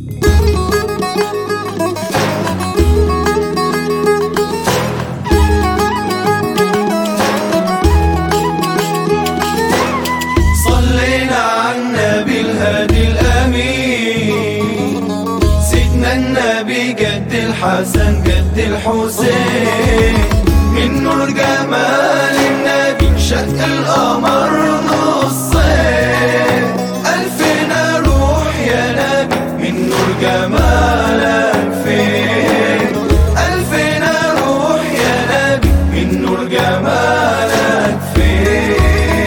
صلينا على النبي الهادي الأمين سيدنا النبي قد الحسن قد الحسين من نور جمال النبي انشق القمر نصين ألفنا روح يا نبي من نور جمالك فين ألفنا روح يا نبي من نور جمالك فين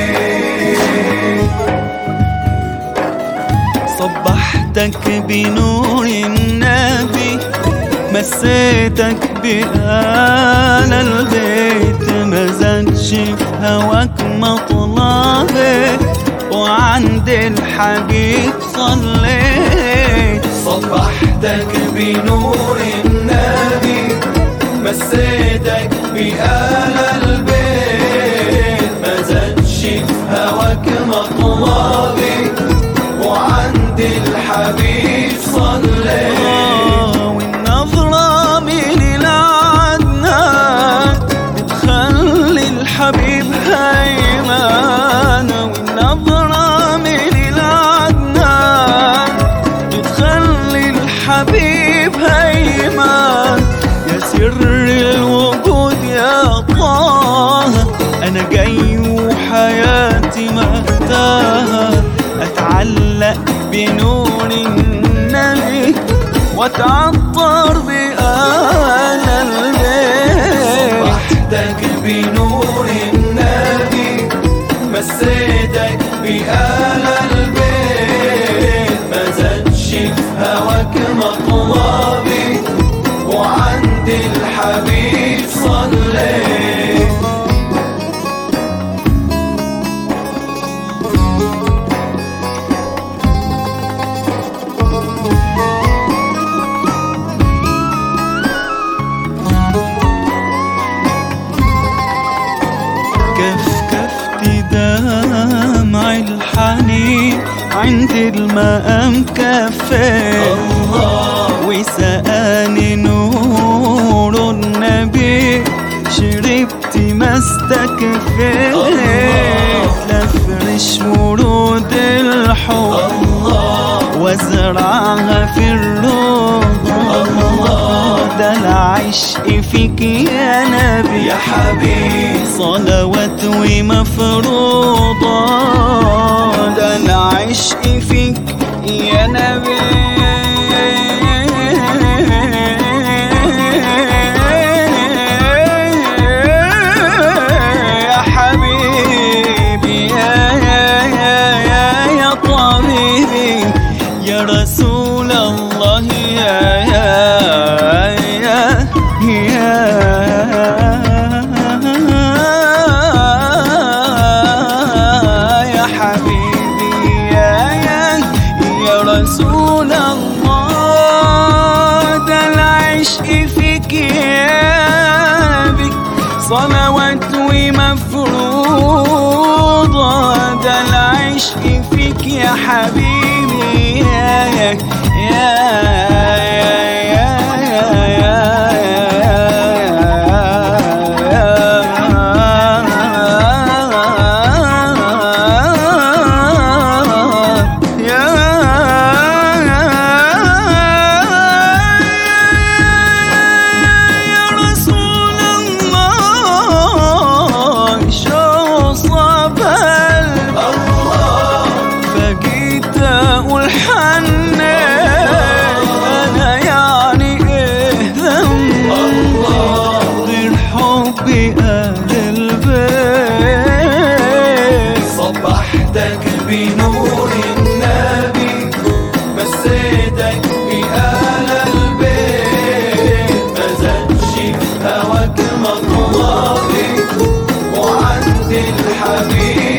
صبحتك بنور النبي مسيتك بآل البيت مزجش في هواك مطلبي وعند الحبيب صليت صبحتك بنور النبي مسيتك بآل البيت ما زادش في هواك مطلبي وعند الحبيب صليت آه، والنظرة من العدنان بتخلي الحبيب هيمان والنظرة من العدنان بتخلي الحبيب هيمان يا سر الوجود يا طه أنا جاي وحياتي مهتاهة أتعلق بنور النبي وأتعطر بآل البيت صبحتك بنور النبي مسيتك بآل البيت ما زادش في هواك مطلبي وعند الحبيب صليت كفكفت دمع الحنين عند المقام كفيت وسقاني نور النبي شربت ما استكفيت لفرش ورود الحب وازرعها في الروح ده العشق فيك يا نبي يا حبيب صلوات ومفروضة ده العشق فيك يا نبي يا حبيبي يا يا يا يا يا طبيبي يا رسول الله يا يا يا يا يا حبيبي يا يا يا رسول الله ده العشق فيك يا بي صلوات ومفروضة ده العشق فيك يا حبيبي يا يا يا يا يا رسول الله شو صاب الله فجيت اقول حنان انا يعني ايه ذنب غير حبي اهل البيت صبحتك بنور النبي مسيتك بآل البيت ما زادش في هواك مطلبي وعند الحبيب